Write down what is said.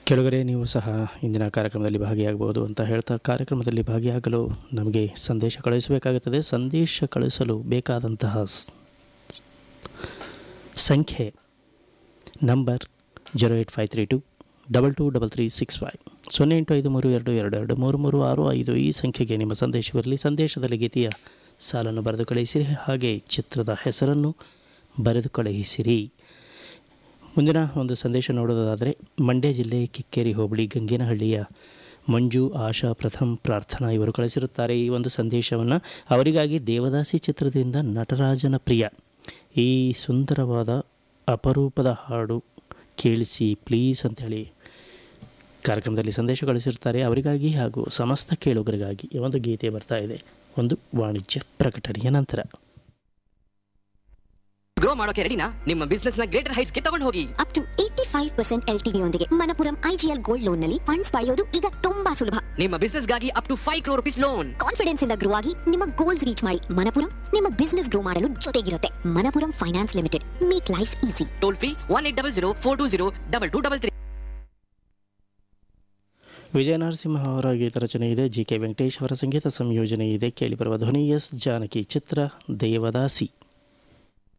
ಕೆಳಗಡೆ ನೀವು ಸಹ ಇಂದಿನ ಕಾರ್ಯಕ್ರಮದಲ್ಲಿ ಭಾಗಿಯಾಗಬಹುದು ಅಂತ ಹೇಳ್ತಾ ಕಾರ್ಯಕ್ರಮದಲ್ಲಿ ಭಾಗಿಯಾಗಲು ನಮಗೆ ಸಂದೇಶ ಕಳುಹಿಸಬೇಕಾಗುತ್ತದೆ ಸಂದೇಶ ಕಳಿಸಲು ಬೇಕಾದಂತಹ ಸ್- ಸ್- ಸಂಖ್ಯೆ number zero eight five three two double two double three six five ಸೊನ್ನೆ ಎಂಟು ಐದು ಮೂರು ಎರಡು ಎರಡು ಎರಡು ಮೂರು ಮೂರು ಆರು ಐದು ಈ ಸಂಖ್ಯೆಗೆ ನಿಮ್ಮ ಸಂದೇಶವಿರಲಿ ಸಂದೇಶದಲ್ಲಿ ಗೀತೆಯ ಸಾಲನ್ನು ಬರೆದು ಕಳುಹಿಸಿರಿ ಹಾಗೆ ಚಿತ್ರದ ಹೆಸರನ್ನು ಬರೆದು ಕಳುಹಿಸಿರಿ ಮುಂದಿನ ಒಂದು ಸಂದೇಶ ನೋಡೋದಾದರೆ ಮಂಡ್ಯ ಜಿಲ್ಲೆ ಕಿಕ್ಕೇರಿ ಹೋಬಳಿ ಗಂಗೇನಹಳ್ಳಿಯ ಮಂಜು ಆಶಾ ಪ್ರಥಮ್ ಪ್ರಾರ್ಥನಾ ಇವರು ಕಳಿಸಿರುತ್ತಾರೆ ಈ ಒಂದು ಸಂದೇಶವನ್ನು ಅವರಿಗಾಗಿ ದೇವದಾಸಿ ಚಿತ್ರದಿಂದ ನಟರಾಜನ ಪ್ರಿಯ ಈ ಸುಂದರವಾದ ಅಪರೂಪದ ಹಾಡು ಕೇಳಿಸಿ ಪ್ಲೀಸ್ ಅಂಥೇಳಿ ಕಾರ್ಯಕ್ರಮದಲ್ಲಿ ಸಂದೇಶ ಕಳಿಸಿರ್ತಾರೆ ಅವರಿಗಾಗಿ ಹಾಗೂ ಸಮಸ್ತ ಕೇಳುಗರಿಗಾಗಿ ಈ ಒಂದು ಗೀತೆ ಬರ್ತಾ ಇದೆ ಒಂದು ವಾಣಿಜ್ಯ ಪ್ರಕಟಣೆಯ ನಂತರ ಗ್ರೋ ಮಾಡೋಕೆ ರೆಡಿನಾ ನಿಮ್ಮ ಬಿಸ್ನೆಸ್ ನ ಗ್ರೇಟರ್ ಹೈಟ್ಸ್ ಗೆ ತಗೊಂಡು ಹೋಗಿ up to eighty five percent L T ಯೊಂದಿಗೆ ಮನಪುರಂ ಐಜಿಎಲ್ ಗೋಲ್ಡ್ ಲೋನ್ ನಲ್ಲಿ ಫಂಡ್ಸ್ ಪಡೆಯೋದು ಈಗ ತುಂಬಾ ಸುಲಭ ನಿಮ್ಮ ಬಿಸ್ನೆಸ್ ಗಾಗಿ up to five crore rupees loan confidence ಇಂದ ಗ್ರೋ ಆಗಿ ನಿಮ್ಮ ಗೋಲ್ಸ್ ರೀಚ್ ಮಾಡಿ ಮನಪುರಂ ನಿಮ್ಮ ಬಿಸ್ನೆಸ್ ಗ್ರೋ ಮಾಡಲು ಜೊತೆಗಿರುತ್ತೆ Manappuram finance limited make life easy toll free one eight double zero four two zero double two double three Vijaya Narasimha ಅವರ ಗೀತ ರಚನೆ ಇದೆ ಜಿ ಕೆ ವೆಂಕಟೇಶ್ ಅವರ ಸಂಗೀತ ಸಂಯೋಜನೆ ಇದೆ ಕೇಳಿಬರುವ ಧ್ವನಿ ಎಸ್ ಜಾನಕಿ ಚಿತ್ರ ದೇವದಾಸಿ